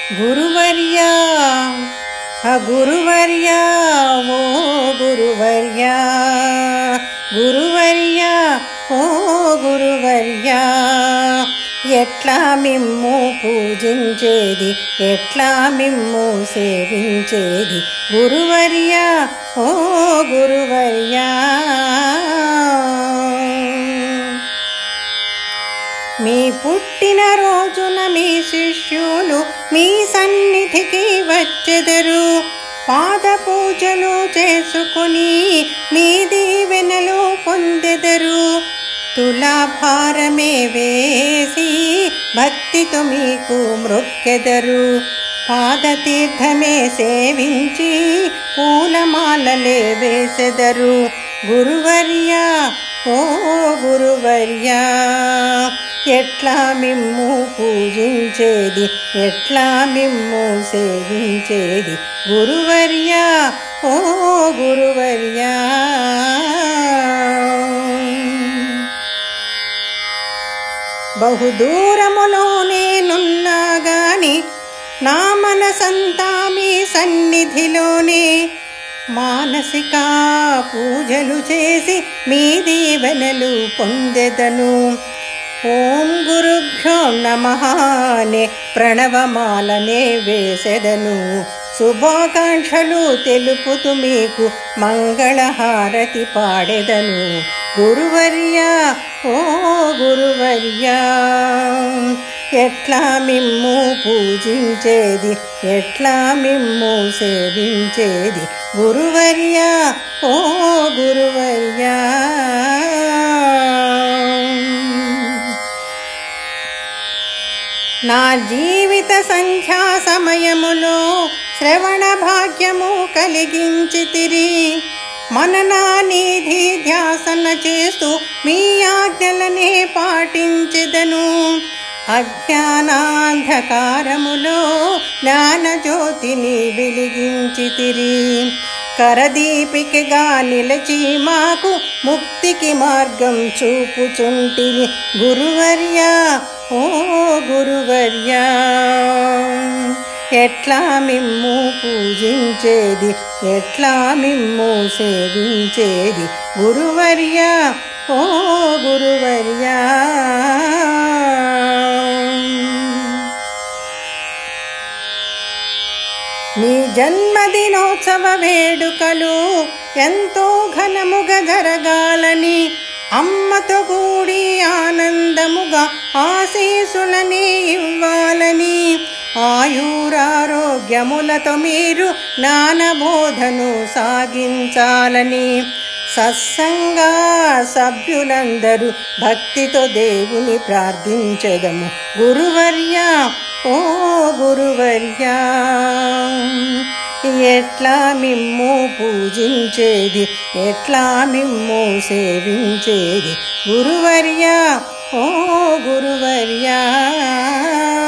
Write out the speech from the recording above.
గురువర్యా ఆ గురువర్యా ఓ గురువర్యా గురువర్యా ఓ గురువర్యా ఎట్లా మిమ్ము పూజించేది ఎట్లా మిమ్ము సేవించేది గురువర్యా ఓ గురువర్యా మీ పుట్టిన రోజున మీ శిష్యులు మీ సన్నిధికి వచ్చెదరు పాద పూజలు చేసుకుని మీ దీవెనలు పొందెదరు తులాభారమే వేసి భక్తితో మీకు మృక్కెదరు పాదతీర్థమే సేవించి పూలమాలలే వేసెదరు గురువర్యా ఓ గురువర్యా ఎట్లా మిమ్ము పూజించేది ఎట్లా మిమ్ము సేవించేది గురువర్యా ఓ గురువర్యా బహుదూరములో నేనున్నా గాని నా మనసంతా మీ సన్నిధిలోనే మానసిక పూజలు చేసి మీ దీవెనలు పొందెదను ఓం గురుభ్యో నమహానే ప్రణవమాలనే వేసెదను శుభాకాంక్షలు తెలుపుతూ మీకు మంగళహారతి పాడెదను గురువర్యా ఓ గురువర్యా ఎట్లా మిమ్ము పూజించేది ఎట్లా మిమ్ము సేవించేది గురువర్యా ఓ గురువర్యా నా జీవిత సంఖ్యా సమయములో శ్రవణ భాగ్యము కలిగించితిరి మననానిధి ధ్యాసన చేస్తూ మీ ఆజ్ఞలనే పాటించెదను అజ్ఞానాంధకారములో జ్ఞానజ్యోతిని వెలిగించితిరి కరదీపికగా నిలిచి మాకు ముక్తికి మార్గం చూపుచుంటిరి గురువర్యా ఓ గురువర్యా ఎట్లా మిమ్ము పూజించేది ఎట్లా మిమ్ము సేవించేది గురువర్యా ఓ గురువర్యా మీ జన్మదినోత్సవ వేడుకలు ఎంతో ఘనముగా జరగాలని అమ్మతో కూడి ఆనందముగా ఆశీసులని ఇవ్వాలని ఆయురారోగ్యములతో మీరు జ్ఞానబోధను సాగించాలని సత్సంగా సభ్యులందరూ భక్తితో దేవుని ప్రార్థించదము గురువర్యా ఓ గురువర్యా ఎట్లా మిమ్ము పూజించేది ఎట్లా మిమ్ము సేవించేది గురువర్యా ఓ గురువర్యా